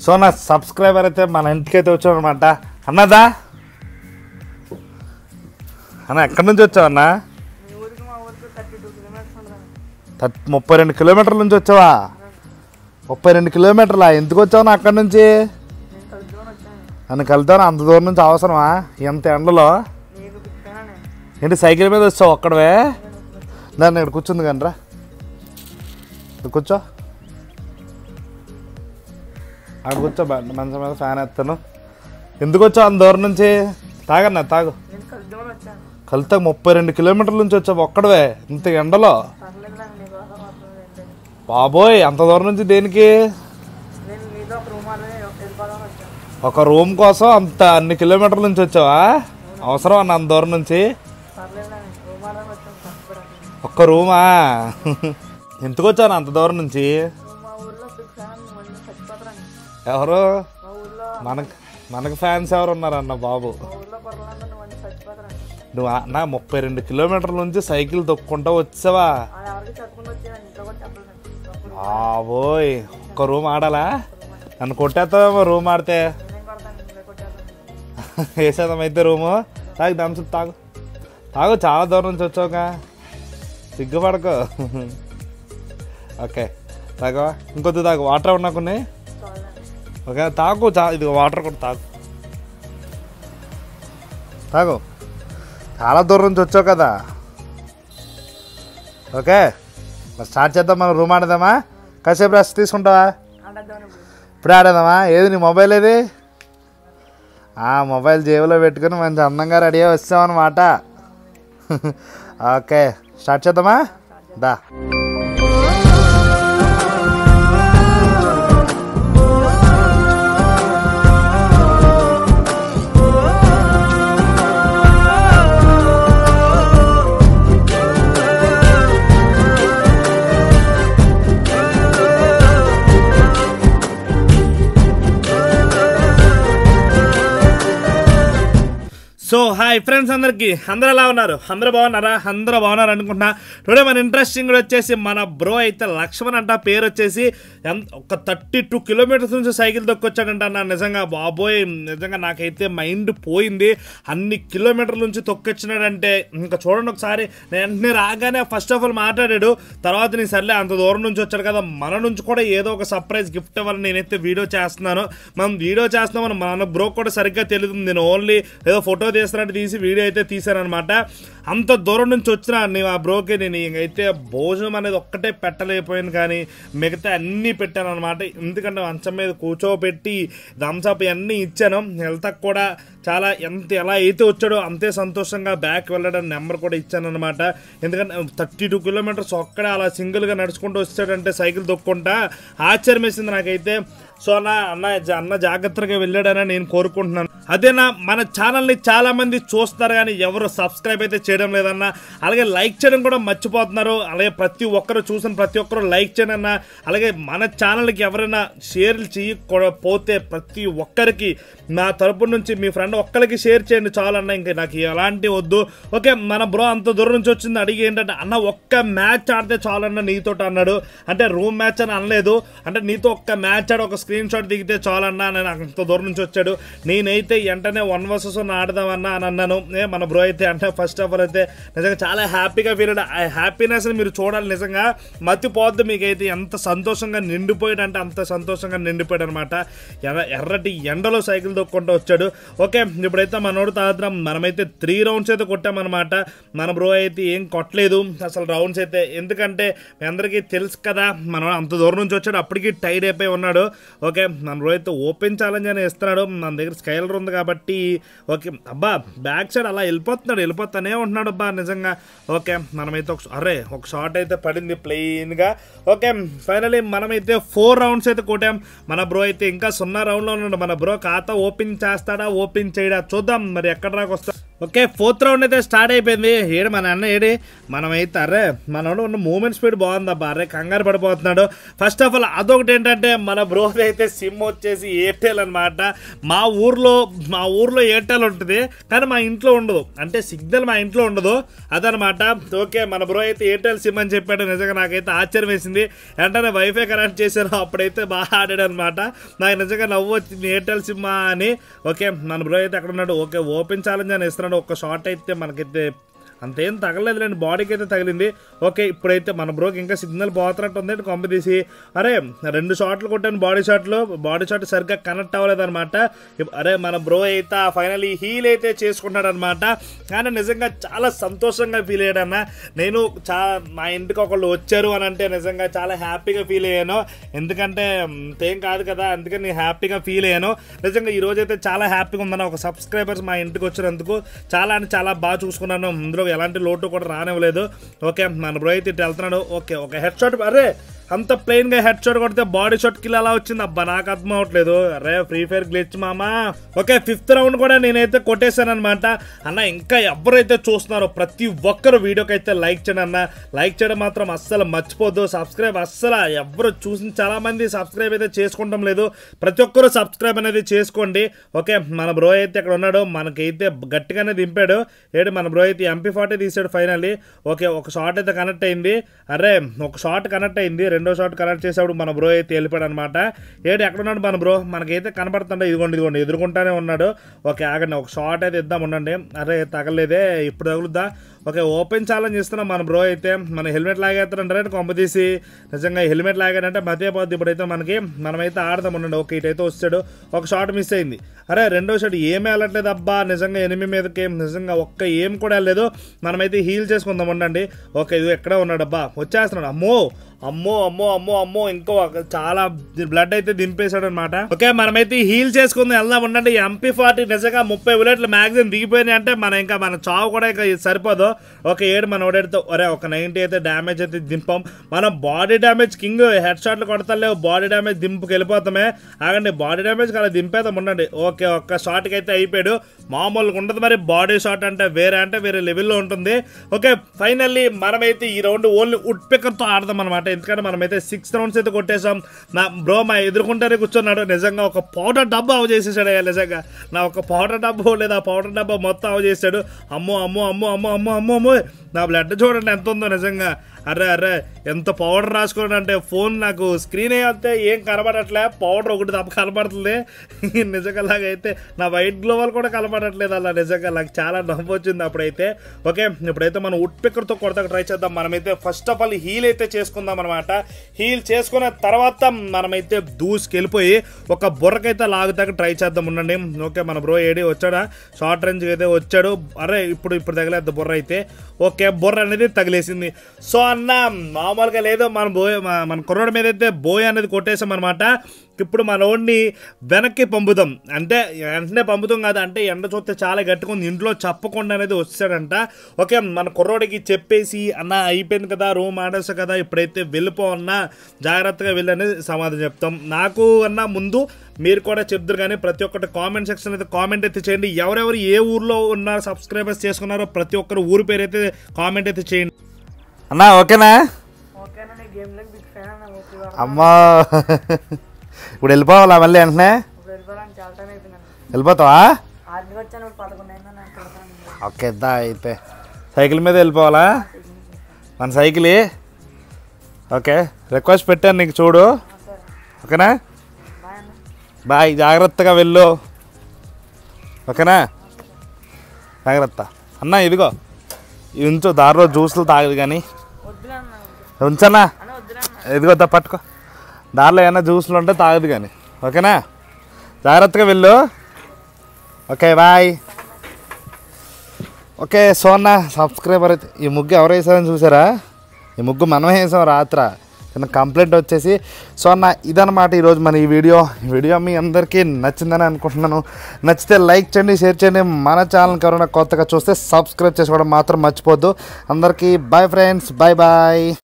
So నా subscriber అయితే మన ఇంటికి అయితే వచ్చావు అనమాట అన్నదా అన్న ఎక్కడి నుంచి వచ్చావు అన్న మీ ఊరికి మా ఊరికి థర్టీ టూ కిలోమీటర్స్ ఉంటుంది థర్టీ ముప్పై రెండు కిలోమీటర్ల నుంచి వచ్చావా ముప్పై రెండు కిలోమీటర్లా ఎందుకు వచ్చావు నా అక్కడి నుంచి నేను కలుద్దామని వచ్చాను నన్ను కలుతాను అంత దూరం నుంచి అవసరమా ఎంత ఎండలో నీకు పిచ్చానా నేను ఏంటి సైకిల్ మీద వచ్చావు ఒక్కడవే దాన్ని ఇక్కడ కూర్చుంది కానీ రా ఇక్కడ కూర్చో అక్కడ కూర్చో బ- మంచం మీద ఫ్యాన్ ఎత్తాను ఎందుకు వచ్చావు అంత దూరం నుంచి తాగన్నా తాగు నేను కలుద్దామని వచ్చాను కలితే ముప్పై రెండు కిలోమీటర్ల నుంచి వచ్చావు ఒక్కడవే ఇంత ఎండలో పర్లేదు నాకు నీ కోసం వస్తుంది ఏంటని బాబోయ్ అంత దూరం నుంచి దేనికి నేను మీతో ఒక రూమ్ వాళ్ళని వెళ్ళిపోదామని వచ్చాను ఒక రూమ్ కోసం అంత అన్ని కిలోమీటర్ల నుంచి వచ్చావా అవసరం అన్న అంత దూరం నుంచి పర్లేదు నాకు రూమ్ వాళ్ళని వచ్చాను కష్టపడానికి ఒక్క రూమా ఎందుకు వచ్చాను అంత దూరం నుంచి మా ఊర్లో బిగ్ ఫ్యాన్ మళ్ళీ చచ్చిపోతారని ఎవరు మా ఊర్లో మనకు మనకు ఫ్యాన్స్ ఎవరు ఉన్నారన్న బాబు మా ఊర్లో పొరలందరూ మళ్ళీ చచ్చిపోతారని నువ్వు ఆ- నా ముప్పై రెండు కిలోమీటర్ల నుంచి సైకిల్ తొక్కుంటా వచ్చావా అది ఎవరికి చెప్పకుండా వచ్చాను ఇంట్లో కూడా చెప్పలేదు అప్పుడు బాబోయ్ ఒక్క రూమ్ ఆడాలా నన్ను కొట్టేస్తావేమో రూమ్ ఆడితే నేను కొడతాను నేను కొట్టేస్తాను వేసేద్దాం అయితే రూము తాగు దంచు తాగు తాగు చాలా దూరం నుంచి వచ్చావుగా సిగ్గుపడకు ఓకే తాగవా ఇంకొద్ది తాగు వాటర్ ఉన్నా కొన్ని చాలండి ఓకే తాగు చా ఇది వాటర్ కూడా తాగు తాగు చాలా దూరం నుంచి వచ్చావు కదా ఓకే మరి స్టార్ట్ చేద్దాం మనం రూమ్ ఆడదామా కాసేపు రెస్ట్ తీసుకుంటావా ఆడేద్దామని ఇప్పుడు ఇప్పుడే ఆడేదామా ఏది నీ మొబైల్ ఏది ఆ మొబైల్ జేబులో పెట్టుకుని మంచి అందంగా రెడీ అయ్యి వచ్చామన్నమాట ఓకే స్టార్ట్ చేద్దామా దా సో హాయ్ ఫ్రెండ్స్ అందరికి అందరూ ఎలా ఉన్నారు అందరూ బాగున్నారా అందరూ బాగున్నారు అనుకుంటున్నా టుడే మన ఇంట్రెస్టింగ్ వచ్చేసి మన బ్రో అయితే లక్ష్మణ్ అంట పేరు వచ్చేసి ఎంత- ఒక థర్టీ టూ కిలోమీటర్స్ నుంచి సైకిల్ తొక్కొచ్చాడంట నా నిజంగా బాబోయ్ నిజంగా నాకైతే మైండ్ పోయింది అన్ని కిలోమీటర్ల నుంచి తొక్కొచ్చినాడంటే ఇంకా చూడండి ఒకసారి నేను వెంటనే రాగానే ఫస్ట్ ఆఫ్ ఆల్ మాట్లాడాడు తర్వాత నేను సర్లే అంత దూరం నుంచి వచ్చాడు కదా మన నుంచి కూడా ఏదో ఒక సర్ప్రైజ్ గిఫ్ట్ ఇవ్వాలని నేనైతే వీడియో చేస్తున్నాను మనం వీడియో చేస్తున్నామని మన బ్రో కూడా సరిగ్గా తెలియదు నేను ఓన్లీ ఏదో ఫోటో తీస్తున్నట్టు తీసి వీడియో అయితే తీశానమాట అంత దూరం నుంచి వచ్చిన నేను ఆ బ్రోకి నేను ఇంకైతే భోజనం అనేది ఒక్కటే పెట్టలేకపోయాను కానీ మిగతా అన్నీ పెట్టాను అనమాట ఎందుకంటే మంచం మీద కూర్చోబెట్టి థమ్స్అప్ అన్నీ ఇచ్చాను హెల్త్ కూడా చాలా ఎంత ఎలా అయితే వచ్చాడో అంతే సంతోషంగా బ్యాక్ వెళ్ళడం నెంబర్ కూడా ఇచ్చాను అనమాట ఎందుకంటే థర్టీ టూ కిలోమీటర్స్ ఒక్కడే అలా సింగిల్గా నడుచుకుంటూ వచ్చాడంటే సైకిల్ తొక్కుంటా ఆశ్చర్యం వేసింది నాకైతే సో అన్న అన్న జా- అన్న జాగ్రత్తగా వెళ్ళాడని నేను కోరుకుంటున్నాను అదేనా మన ఛానల్ని చాలా మంది చూస్తారు కానీ ఎవరు సబ్స్క్రైబ్ అయితే చేయడం లేదన్న అలాగే లైక్ చేయడం కూడా మర్చిపోతున్నారు అలాగే ప్రతి ఒక్కరు చూసిన ప్రతి ఒక్కరు లైక్ చేయండి అన్న అలాగే మన ఛానల్కి ఎవరైనా షేర్లు చేయకపోతే ప్రతి ఒక్కరికి నా తరపు నుంచి మీ ఫ్రెండ్ ఒక్కరికి షేర్ చేయండి చాలన్న ఇంకా నాకు ఎలాంటి వద్దు ఓకే మన బ్రో అంత దూరం నుంచి వచ్చింది అడిగి ఏంటంటే అన్న ఒక్క మ్యాచ్ ఆడితే చాలన్న నీతో అన్నాడు అంటే రూమ్ మ్యాచ్ అని అనలేదు అంటే నీతో ఒక్క మ్యాచ్ ఆడి ఒక స్క్రీన్ షాట్ దిగితే చాలన్నా నేను అంత దూరం నుంచి వచ్చాడు నేనైతే వెంటనే వన్ వర్సెస్ వన్ ఆడదామన్నా అని అన్నాను ఏ మన బ్రో అయితే అంటే ఫస్ట్ ఆఫ్ ఆల్ అయితే నిజంగా చాలా హ్యాపీగా ఫీల్ అయ్యాడు ఆ హ్యాపీనెస్ మీరు చూడాలి నిజంగా మతిపోద్దు మీకైతే ఎంత సంతోషంగా నిండిపోయాడు అంటే అంత సంతోషంగా నిండిపోయాడు అనమాట ఎర్ర ఎర్రటి ఎండలో సైకిల్ తొక్కుంటూ వచ్చాడు ఓకే ఇప్పుడైతే మనోడు తాత్రం మనమైతే త్రీ రౌండ్స్ అయితే కొట్టామన్నమాట మన బ్రో అయితే ఏం కొట్టలేదు అసలు రౌండ్స్ అయితే ఎందుకంటే మీ అందరికీ తెలుసు కదా మనం అంత దూరం నుంచి వచ్చాడు అప్పటికి టైడ్ అయిపోయి ఉన్నాడు ఓకే మన బ్రో అయితే ఓపెన్ ఛాలెంజ్ అని ఇస్తున్నాడు మన దగ్గర స్కైలర్ ఉంది కాబట్టి ఓకే అబ్బా బ్యాక్ సైడ్ అలా వెళ్ళిపోతున్నాడు వెళ్ళిపోతానే ఉంటున్నాడు అబ్బా నిజంగా ఓకే మనమైతే ఒక అరే ఒక షాట్ అయితే పడింది ప్లెయిన్గా ఓకే ఫైనలీ మనమైతే ఫోర్ రౌండ్స్ అయితే కొట్టాం మన బ్రో అయితే ఇంకా సున్నా రౌండ్లో ఉన్నాడు మన బ్రో ఖాతా ఓపెన్ చేస్తాడా ఓపెన్ చేయడా చూద్దాం మరి ఎక్కడ దాకా వస్తా ఓకే ఫోర్త్ రౌండ్ అయితే స్టార్ట్ అయిపోయింది ఏడు మన అన్న ఏడి మనమైతే అరే మనోడు ఉన్న మూమెంట్ స్పీడ్ బాగుందబ్బా అరే కంగారు పడిపోతున్నాడు ఫస్ట్ ఆఫ్ ఆల్ అదొకటి ఏంటంటే మన బ్రో అయితే సిమ్ వచ్చేసి ఎయిర్టెల్ అనమాట మా ఊర్లో మా ఊర్లో ఎయిర్టెల్ ఉంటుంది కానీ మా ఇంట్లో ఉండదు అంటే సిగ్నల్ మా ఇంట్లో ఉండదు అదనమాట ఓకే మన బ్రో అయితే ఎయిర్టెల్ సిమ్ అని చెప్పాడు నిజంగా నాకైతే ఆశ్చర్యం వేసింది వెంటనే వైఫై కనెక్ట్ చేశాను అప్పుడైతే బాగా ఆడాడు అనమాట నాకు నిజంగా నవ్వు వచ్చింది ఎయిర్టెల్ సిమ్ అని ఓకే మన బ్రో అయితే అక్కడ ఉన్నాడు ఓకే ఓపెన్ ఛాలెంజ్ అని ఇస్తున్నాడు ఒక షార్ట్ అయితే మనకైతే అంతేం తగలేదులేండి బాడీకి అయితే తగిలింది ఓకే ఇప్పుడైతే మన బ్రోకి ఇంకా సిగ్నల్ పోతున్నట్టు ఉంది కొంప తీసి అరే రెండు షాట్లు కొట్టాను బాడీ షాట్లు బాడీ షాట్ సరిగ్గా కనెక్ట్ అవ్వలేదు అనమాట అరే మన బ్రో అయితే ఫైనలీ హీల్ అయితే చేసుకుంటాడు అనమాట కానీ నిజంగా చాలా సంతోషంగా ఫీల్ అయ్యాడన్న నేను చా మా ఇంటికి ఒకళ్ళు వచ్చారు అని అంటే నిజంగా చాలా హ్యాపీగా ఫీల్ అయ్యాను ఎందుకంటే ఏం కాదు కదా అందుకని నేను హ్యాపీగా ఫీల్ అయ్యాను నిజంగా ఈ రోజు అయితే చాలా హ్యాపీగా ఉందన్న ఒక సబ్స్క్రైబర్స్ మా ఇంటికి వచ్చినందుకు చాలా అంటే చాలా బాగా చూసుకున్నాను ఇందులో ఎలాంటి లోటు కూడా రానివ్వలేదు ఓకే మన బ్రో అయితే ఇటు వెళ్తున్నాడు ఓకే ఒక హెడ్ షాట్ అరే అంత ప్లెయిన్ గా హెడ్ షాట్ కొడితే బాడీ షాట్ కిల్ అలా వచ్చింది అబ్బా నాకు అర్థం అవట్లేదు అరే ఫ్రీ ఫైర్ గ్లిచ్ మామా ఓకే ఫిఫ్త్ రౌండ్ కూడా నేనైతే కొట్టేశాను అనమాట అన్న ఇంకా ఎవరైతే చూస్తున్నారో ప్రతి ఒక్కరు వీడియోకి అయితే లైక్ చేయండి అన్న లైక్ చేయడం మాత్రం అస్సలు మర్చిపోద్దు సబ్స్క్రైబ్ అస్సలు ఎవరు చూసిన చాలా మంది సబ్స్క్రైబ్ అయితే చేసుకుంటాం లేదు ప్రతి ఒక్కరు సబ్స్క్రైబ్ అనేది చేసుకోండి ఓకే మన బ్రో అయితే ఇక్కడ ఉన్నాడు మనకైతే గట్టిగానే దింపాడు ఏడు మన బ్రో అయితే ఎంపీ ఫార్టీ తీసాడు ఫైనల్లీ ఓకే ఒక షాట్ అయితే కనెక్ట్ అయింది అరే ఒక షాట్ కనెక్ట్ అయింది రెండో షాట్ కనెక్ట్ చేసేప్పుడు మన బ్రో అయితే వెళ్ళిపోయాడు అనమాట ఏడు ఎక్కడున్నాడు మన బ్రో మనకైతే కనపడుతుండే ఇదిగోండి ఇదిగోండి ఎదుర్కొంటానే ఉన్నాడు ఓకే ఆగండి ఒక షాట్ అయితే ఇద్దాం ఉండండి అరే తగలేదే ఇప్పుడు తగులుద్దా ఓకే ఓపెన్ ఛాలెంజ్ ఇస్తున్నాం మన బ్రో అయితే మన హెల్మెట్ లాగేస్తారంటారే కొంప తీసి నిజంగా హెల్మెట్ లాగాడంటే మధ్య పోద్ది ఇప్పుడైతే మనకి మనమైతే ఆడదాం ఉండండి ఓకే ఇటైతే వచ్చాడు ఒక షాట్ మిస్ అయింది అరే రెండో షాట్ ఏమీ వెళ్ళట్లేదు అబ్బా నిజంగా ఎనిమి మీదకి నిజంగా ఒక్క ఏం కూడా వెళ్ళలేదు మనమైతే హీల్ చేసుకుందాం ఉండండి ఓకే ఇది ఎక్కడ ఉన్నాడు అబ్బా వచ్చేస్తున్నాడు అమ్మో అమ్మో అమ్మో అమ్మో అమ్మో ఇంకో ఒక చాలా బ్లడ్ అయితే దింపేశాడు అనమాట ఓకే మనమైతే హీల్ చేసుకుందాం వెళ్దాం ఉండండి ఎంపీ ఫార్టీ నిజంగా ముప్పై బుల్లెట్లు మ్యాక్సిమం దిగిపోయినాయి అంటే మన ఇంకా మన చావు కూడా ఇంకా సరిపోదు ఒక ఏడు మన ఓడేడితో ఒరే ఒక నైంటీ అయితే డ్యామేజ్ అయితే దింపాం మనం బాడీ డ్యామేజ్ కింగ్ హెడ్ షాట్లు కొడతలేవు బాడీ డ్యామేజ్ దింపుకి వెళ్ళిపోతామే ఆగండి బాడీ డ్యామేజ్ అలా దింపేద్దాం ఉండండి ఓకే ఒక్క షాట్కి అయితే అయిపోయాడు మామూలుగా ఉండదు మరి బాడీ షాట్ అంటే వేరే అంటే వేరే లెవెల్లో ఉంటుంది ఓకే ఫైనల్లీ మనమైతే ఈ రౌండ్ ఓన్లీ ఉడ్ పిక్కర్తో ఆడదాం అనమాట ఎందుకంటే మనమైతే సిక్స్ రౌండ్స్ అయితే కొట్టేసాం నా బ్రో మా ఎదుర్కొంటానే కూర్చున్నాడు నిజంగా ఒక పౌడర్ డబ్బా అవ చేసేసాడు అయ్యా నిజంగా నా ఒక పౌడర్ డబ్బా లేదా పౌడర్ డబ్బా మొత్తం అవ చేశాడు అమ్మో అమ్మో అమ్మో అమ్మో అమ్మో అమ్మో అమ్మో నా బ్లడ్ చూడండి ఎంత ఉందో నిజంగా అరే అరే ఎంత పౌడర్ రాసుకోండి అంటే ఫోన్ నాకు స్క్రీన్ అయితే ఏం కనబడట్లే పౌడర్ ఒకటి తప్ప కనబడుతుంది నిజంగా అయితే నా వైట్ గ్లోవల్ కూడా కనబడట్లేదు అలా నిజంగా నాకు చాలా నవ్వు వచ్చింది అప్పుడైతే ఓకే ఇప్పుడైతే మనం ఉడ్ పిక్కర్తో కొడతాక ట్రై చేద్దాం మనమైతే ఫస్ట్ ఆఫ్ ఆల్ హీల్ అయితే చేసుకుందాం అనమాట హీల్ చేసుకున్న తర్వాత మనమైతే దూసుకెళ్ళిపోయి ఒక బుర్రకైతే లాగుతాక ట్రై చేద్దాం ఉండండి ఓకే మన బ్రో ఏడి వచ్చాడా షార్ట్ రేంజ్కి అయితే వచ్చాడు అరే ఇప్పుడు ఇప్పుడు తగిలేదు బుర్ర అయితే ఓకే బుర్ర అనేది తగిలేసింది సో అన్న మామూలుగా లేదు మన బోయ్ మన- మన కుర్రోడి మీద అయితే బోయ్ అనేది కొట్టేసాం అనమాట ఇప్పుడు మనోడిని వెనక్కి పంపుదాం అంటే వెంటనే పంపుతాం కాదు అంటే ఎండ చూస్తే చాలా గట్టిగా ఉంది ఇంట్లో చెప్పకుండా అనేది వచ్చాడంట ఓకే మన కుర్రోడికి చెప్పేసి అన్న అయిపోయింది కదా రూమ్ ఆడేసా కదా ఇప్పుడైతే వెళ్ళిపో అన్న జాగ్రత్తగా వెళ్ళని సమాధానం చెప్తాం నాకు అన్న ముందు మీరు కూడా చెప్తారు కానీ ప్రతి ఒక్కటి కామెంట్ సెక్షన్ అయితే కామెంట్ అయితే చేయండి ఎవరెవరు ఏ ఊర్లో ఉన్న సబ్స్క్రైబర్స్ చేసుకున్నారో ప్రతి ఒక్కరు ఊరి పేరు అయితే కామెంట్ అయితే చేయండి అన్నా ఓకేనా ఓకేనా నీ గేమ్ లైక్ బిగ్ ఫ్యాన్ అన్న ఓకే వాడు. అమ్మా ఇప్పుడు వెళ్ళిపోవాలా మళ్ళీ వెంటనే ఇప్పుడు వెళ్ళిపోవడానికి చాలా టైం అయిపోయింది వెళ్ళిపోతావా ఆర్మీకి వచ్చాను ఇప్పుడు పదకొండు అయిందని నేను పెడతాను ఓకే దా అయితే సైకిల్ మీద వెళ్ళిపోవాలా మన సైకిల్ ఓకే రిక్వెస్ట్ పెట్టాను నీకు చూడు సరే ఓకేనా బాయ్ అన్న బాయ్ జాగ్రత్తగా వెళ్ళు ఓకేనా జాగ్రత్త అన్న ఇదిగో ఇది ఉంచు దారిలో జ్యూస్లు తాగదు కానీ వద్దులే అన్న వద్దు. ఉంచన్నా అన్న వద్దులే అన్న ఇదిగో దా పట్టుకో దారిలో ఏమైనా జ్యూస్లు ఉంటే తాగదు కానీ ఓకేనా జాగ్రత్తగా వెళ్ళు ఓకే బాయ్ ఓకే సోన్న సబ్స్క్రైబర్ అయితే ఈ ముగ్గు ఎవరు వేసారని చూసారా ఈ ముగ్గు మనం వేసాం రాత్ర చిన్న కంప్లైంట్ వచ్చేసి సో అన్న ఇదన్నమాట ఈరోజు మన ఈ వీడియో ఈ వీడియో మీ అందరికీ నచ్చిందని అనుకుంటున్నాను నచ్చితే లైక్ చేయండి షేర్ చేయండి మన ఛానల్ ఎవరైనా కొత్తగా చూస్తే సబ్స్క్రైబ్ చేసుకోవడం మాత్రం మర్చిపోద్దు అందరికీ బాయ్ ఫ్రెండ్స్ బాయ్ బాయ్